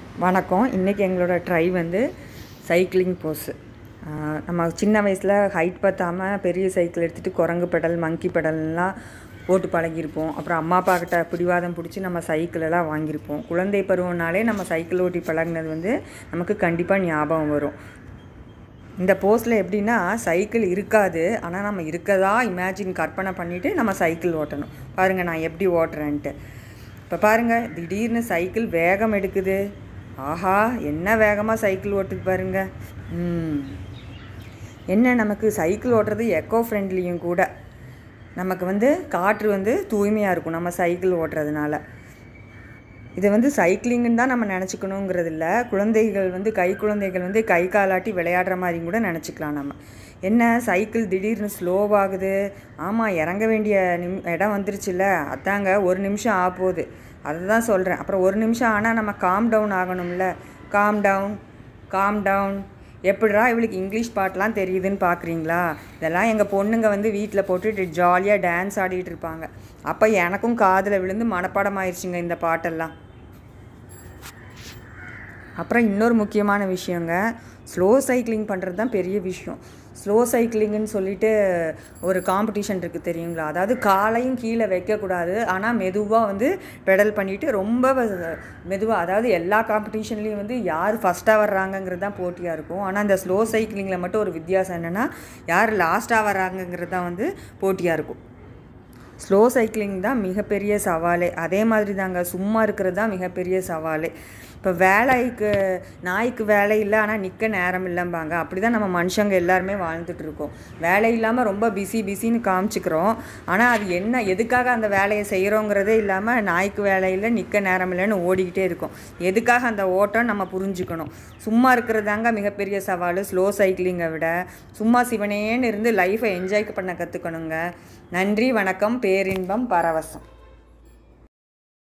வணக்கம் இன்றைக்கி எங்களோட ட்ரை வந்து சைக்கிளிங் போஸு நம்ம சின்ன வயசில் ஹைட் பத்தாமல் பெரிய சைக்கிள் எடுத்துகிட்டு குரங்கு பெடல் மங்கி பெடல்லாம் ஓட்டு பழகியிருப்போம் அப்புறம் அம்மா அப்பா கிட்ட பிடிவாதம் பிடிச்சி நம்ம சைக்கிள் எல்லாம் வாங்கியிருப்போம் குழந்தை பருவம்னாலே நம்ம சைக்கிள் ஓட்டி பழகினது வந்து நமக்கு கண்டிப்பாக ஞாபகம் வரும் இந்த போஸ்டில் எப்படின்னா சைக்கிள் இருக்காது ஆனால் நம்ம இருக்கதா இமேஜின் கற்பனை பண்ணிவிட்டு நம்ம சைக்கிள் ஓட்டணும் பாருங்கள் நான் எப்படி ஓட்டுறேன்ட்டு இப்போ பாருங்கள் திடீர்னு சைக்கிள் வேகம் எடுக்குது ஆஹா என்ன வேகமாக சைக்கிள் ஓட்டுது பாருங்க ம் என்ன நமக்கு சைக்கிள் ஓட்டுறது எக்கோ ஃப்ரெண்ட்லியும் கூட நமக்கு வந்து காற்று வந்து தூய்மையாக இருக்கும் நம்ம சைக்கிள் ஓட்டுறதுனால இதை வந்து சைக்கிளிங்குன்னு தான் நம்ம நினச்சிக்கணுங்கிறது இல்லை குழந்தைகள் வந்து கை குழந்தைகள் வந்து கை காலாட்டி விளையாடுற மாதிரி கூட நினச்சிக்கலாம் நம்ம என்ன சைக்கிள் திடீர்னு ஸ்லோவாகுது ஆமாம் இறங்க வேண்டிய நிம் இடம் வந்துருச்சுல்ல அதாங்க ஒரு நிமிஷம் ஆக போகுது அதை தான் சொல்கிறேன் அப்புறம் ஒரு நிமிஷம் ஆனால் நம்ம காம் டவுன் ஆகணும்ல காம் டவுன் காம் டவுன் எப்படிடா இவளுக்கு இங்கிலீஷ் பாட்டெலாம் தெரியுதுன்னு பார்க்குறீங்களா இதெல்லாம் எங்கள் பொண்ணுங்க வந்து வீட்டில் போட்டுட்டு ஜாலியாக டான்ஸ் ஆடிட்டு இருப்பாங்க அப்போ எனக்கும் காதில் விழுந்து மனப்பாடம் ஆயிடுச்சுங்க இந்த பாட்டெல்லாம் அப்புறம் இன்னொரு முக்கியமான விஷயங்க ஸ்லோ சைக்கிளிங் பண்ணுறது தான் பெரிய விஷயம் ஸ்லோ சைக்கிளிங்குன்னு சொல்லிட்டு ஒரு காம்படிஷன் இருக்குது தெரியுங்களா அதாவது காலையும் கீழே வைக்கக்கூடாது ஆனால் மெதுவாக வந்து பெடல் பண்ணிவிட்டு ரொம்ப மெதுவாக அதாவது எல்லா காம்படிஷன்லேயும் வந்து யார் ஃபஸ்ட்டாக வர்றாங்கங்கிறது தான் போட்டியாக இருக்கும் ஆனால் இந்த ஸ்லோ சைக்கிளிங்கில் மட்டும் ஒரு வித்தியாசம் என்னென்னா யார் லாஸ்ட்டாக வர்றாங்கங்கிறது தான் வந்து போட்டியாக இருக்கும் ஸ்லோ சைக்கிளிங் தான் மிகப்பெரிய சவாலே அதே மாதிரி தாங்க சும்மா இருக்கிறது தான் மிகப்பெரிய சவாலே இப்போ வேலைக்கு நாய்க்கு வேலை இல்லை ஆனால் நிற்க நேரம் இல்லைம்பாங்க அப்படி தான் நம்ம மனுஷங்க எல்லாருமே வாழ்ந்துட்டு இருக்கோம் வேலை இல்லாமல் ரொம்ப பிஸி பிஸின்னு காமிச்சிக்கிறோம் ஆனால் அது என்ன எதுக்காக அந்த வேலையை செய்கிறோங்கிறதே இல்லாமல் நாய்க்கு வேலை இல்லை நிற்க நேரம் இல்லைன்னு ஓடிக்கிட்டே இருக்கும் எதுக்காக அந்த ஓட்டம் நம்ம புரிஞ்சுக்கணும் சும்மா இருக்கிறதாங்க மிகப்பெரிய சவால் ஸ்லோ சைக்கிளிங்கை விட சும்மா சிவனேன்னு இருந்து லைஃப்பை என்ஜாய் பண்ண கற்றுக்கணுங்க நன்றி வணக்கம் பேரின்பம் பரவசம்